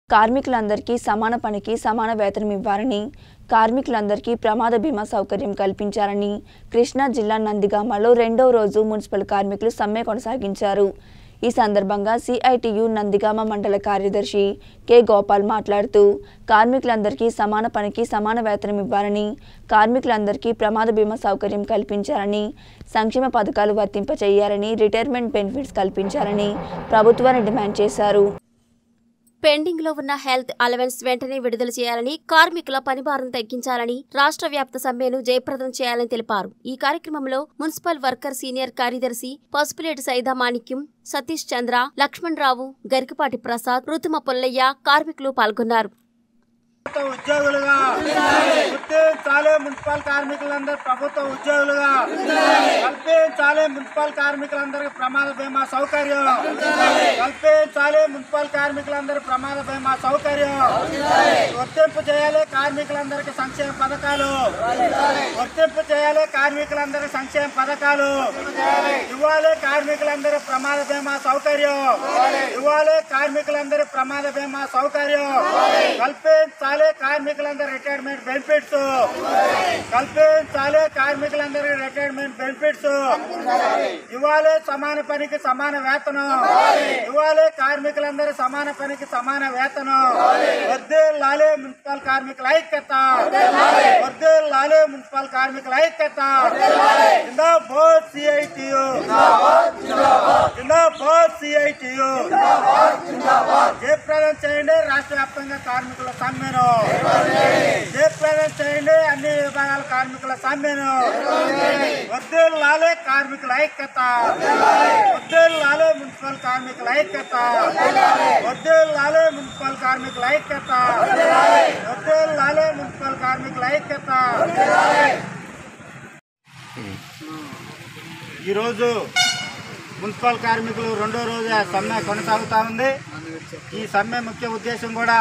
కార్మికులందరికీ సమాన పనికి సమాన వేతనం ఇవ్వాలని కార్మికులందరికీ ప్రమాద బీమా సౌకర్యం కల్పించాలని కృష్ణా జిల్లా నందిగామలో రెండో రోజు మున్సిపల్ కార్మికులు సమ్మె కొనసాగించారు ఈ సందర్భంగా సిఐటియు నందిగామ మండల కార్యదర్శి కె గోపాల్ మాట్లాడుతూ కార్మికులందరికీ సమాన పనికి సమాన వేతనం ఇవ్వాలని కార్మికులందరికీ ప్రమాద బీమా సౌకర్యం కల్పించాలని సంక్షేమ పథకాలు వర్తింపచేయాలని రిటైర్మెంట్ బెనిఫిట్స్ కల్పించాలని ప్రభుత్వాన్ని డిమాండ్ చేశారు పెండింగ్ లో ఉన్న హెల్త్ అలవెన్స్ వెంటనే విడుదల చేయాలని కార్మికుల పనిభారం తగ్గించాలని రాష్ట్ర వ్యాప్త సమ్మెను జయప్రదం చేయాలని తెలిపారు ఈ కార్యక్రమంలో మున్సిపల్ వర్కర్ సీనియర్ కార్యదర్శి పసుపులేటి సైదా మాణిక్యం సతీష్ చంద్ర లక్ష్మణ్ రావు గరికపాటి ప్రసాద్ రుతుమ పుల్లయ్య కార్మికులు పాల్గొన్నారు ప్రభుత్వ ఉద్యోగులుగా గుర్తించాలి మున్సిపల్ కార్మికులందరూ ప్రభుత్వ ఉద్యోగులుగా కల్పించాలి మున్సిపల్ కార్మికులందరికీ ప్రమాద బీమా సౌకర్యం కల్పించాలి మున్సిపల్ కార్మికులందరూ ప్రమాద బీమా సౌకర్యం వర్తింపు చేయాలి కార్మికులందరికీ సంక్షేమ పథకాలు వర్తింపు చేయాలి కార్మికులందరికీ సంక్షేమ పథకాలు ఇవ్వాలి కార్మికులందరూ ప్రమాద బీమా సౌకర్యం ఇవ్వాలి కార్మికులందరూ ప్రమాద బీమా సౌకర్యం కల్పించాలి కార్మికులందరూ రిటైర్మెంట్ బెనిఫిట్స్ కల్పించాలి కార్మికులందరికీ రిటైర్మెంట్ బెనిఫిట్స్ ఇవ్వాలి సమాన పనికి సమాన వేతనం ఇవ్వాలి కార్మికులందరూ సమాన పనికి సమాన వేతనం వద్దే లాలే మున్సిపల్ కార్మికుల ఐక్యత వద్దే లాలే మున్సిపల్ కార్మికుల ఐక్యత జిందాబాద్ సిఐటియు జిందాబాద్ సిఐటియు జయప్రదం చేయండి రాష్ట్ర వ్యాప్తంగా కార్మికుల సమ్మెను జయప్రదం చేయండి అన్ని విభాగాల కార్మికుల సమ్మెను వద్దేలు లాలే కార్మికుల ఐక్యత వద్దేలు లాలే మున్సిపల్ కార్మికుల ఐక్యత వద్దేలు లాలే మున్సిపల్ కార్మికుల ఐక్యత వద్దేలు లాలే మున్సిపల్ కార్మికుల ఐక్యత ఈరోజు మున్సిపల్ కార్మికులు రెండో రోజు సమ్మె కొనసాగుతా ఉంది ఈ సమ్మె ముఖ్య ఉద్దేశం కూడా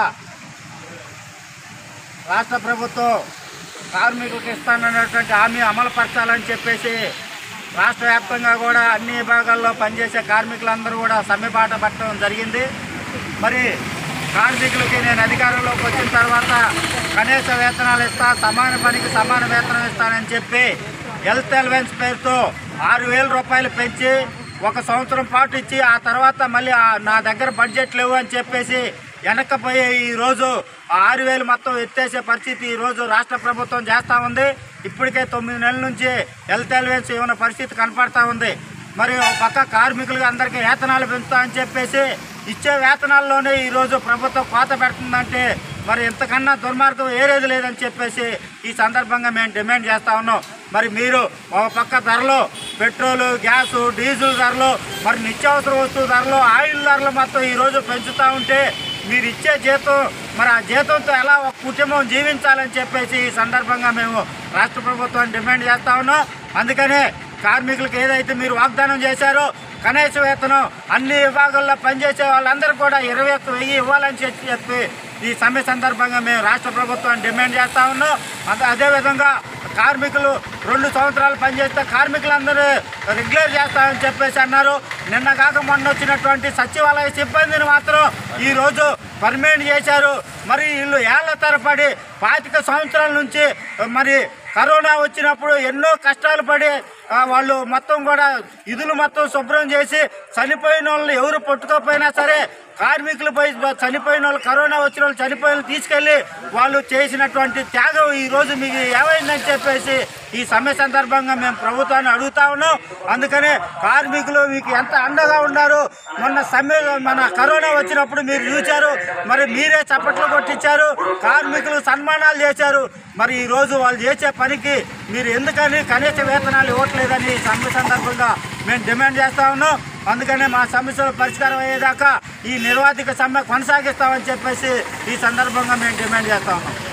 రాష్ట్ర ప్రభుత్వం కార్మికులకు ఇస్తానన్నటువంటి హామీ అమలు పరచాలని చెప్పేసి రాష్ట్ర వ్యాప్తంగా కూడా అన్ని విభాగాల్లో పనిచేసే కార్మికులందరూ కూడా సమ్మె బాట పట్టడం జరిగింది మరి కార్మికులకి నేను అధికారంలోకి వచ్చిన తర్వాత కనీస వేతనాలు ఇస్తా సమాన పనికి సమాన వేతనం ఇస్తానని చెప్పి హెల్త్ అలవెన్స్ పేరుతో ఆరు వేల రూపాయలు పెంచి ఒక సంవత్సరం పాటు ఇచ్చి ఆ తర్వాత మళ్ళీ ఆ- నా దగ్గర బడ్జెట్ లేవు అని చెప్పేసి వెనక్కపోయే ఈ రోజు ఆ ఆరు వేలు మొత్తం ఎత్తేసే పరిస్థితి ఈ రోజు రాష్ట్ర ప్రభుత్వం చేస్తూ ఉంది ఇప్పటికే తొమ్మిది నెలల నుంచి హెల్త్ అలవెన్స్ ఇవ్వని పరిస్థితి కనపడతా ఉంది మరి ఒక పక్క కార్మికులకు అందరికీ వేతనాలు పెంచుతా అని చెప్పేసి ఇచ్చే వేతనాల్లోనే ఈ రోజు ప్రభుత్వం కోత పెడుతుందంటే మరి ఇంతకన్నా దుర్మార్గం ఏరేది లేదని చెప్పేసి ఈ సందర్భంగా మేము డిమాండ్ చేస్తా ఉన్నాం మరి మీరు ఒక పక్క ధరలు పెట్రోలు గ్యాసు డీజిల్ ధరలు మరి నిత్యావసర వస్తువు ధరలు ఆయిల్ ధరలు మొత్తం ఈ రోజు పెంచుతూ ఉంటే మీరు ఇచ్చే జీతం మరి ఆ జీతంతో ఎలా ఒక కుటుంబం జీవించాలని చెప్పేసి ఈ సందర్భంగా మేము రాష్ట్ర ప్రభుత్వాన్ని డిమాండ్ చేస్తా ఉన్నాం అందుకనే కార్మికులకు ఏదైతే మీరు వాగ్దానం చేశారో కనీస వేతనం అన్ని విభాగాల్లో పనిచేసే వాళ్ళందరూ కూడా ఇరవై ఒక్క వెయ్యి ఇవ్వాలని చెప్పి చెప్పి ఈ సమ్మె సందర్భంగా మేము రాష్ట్ర ప్రభుత్వాన్ని డిమాండ్ చేస్తా ఉన్నాం అదే అదేవిధంగా కార్మికులు రెండు సంవత్సరాలు పనిచేస్తే కార్మికులందరూ రెగ్యులర్ చేస్తామని చెప్పేసి అన్నారు నిన్న కాక మొన్న వచ్చినటువంటి సచివాలయ సిబ్బందిని మాత్రం ఈ రోజు పర్మనెంట్ చేశారు మరి వీళ్ళు ఏళ్ల తరబడి పాతిక సంవత్సరాల నుంచి మరి కరోనా వచ్చినప్పుడు ఎన్నో కష్టాలు పడి ఆ, వాళ్ళు మొత్తం కూడా ఇదులు మొత్తం శుభ్రం చేసి చనిపోయిన వాళ్ళు ఎవరు పట్టుకోపోయినా సరే కార్మికులపై చనిపోయిన వాళ్ళు కరోనా వచ్చిన వాళ్ళు చనిపోయిన వాళ్ళు తీసుకెళ్లి వాళ్ళు చేసినటువంటి త్యాగం ఈ రోజు మీకు ఏమైందని చెప్పేసి ఈ సమ్మె సందర్భంగా మేము ప్రభుత్వాన్ని అడుగుతా ఉన్నాం అందుకనే కార్మికులు మీకు ఎంత అండగా ఉన్నారు మొన్న సమ్మె మన కరోనా వచ్చినప్పుడు మీరు చూశారు మరి మీరే చప్పట్లు కొట్టించారు కార్మికులు సన్మానాలు చేశారు మరి ఈ రోజు వాళ్ళు చేసే పనికి మీరు ఎందుకని కనీస వేతనాలు ఇవ్వట్లేదని ఈ సమ్మె సందర్భంగా మేము డిమాండ్ చేస్తా ఉన్నాం అందుకనే మా సమస్యలు పరిష్కారం అయ్యేదాకా ఈ నిర్వాధిక సమ్మె కొనసాగిస్తామని చెప్పేసి ఈ సందర్భంగా మేము డిమాండ్ చేస్తా ఉన్నాం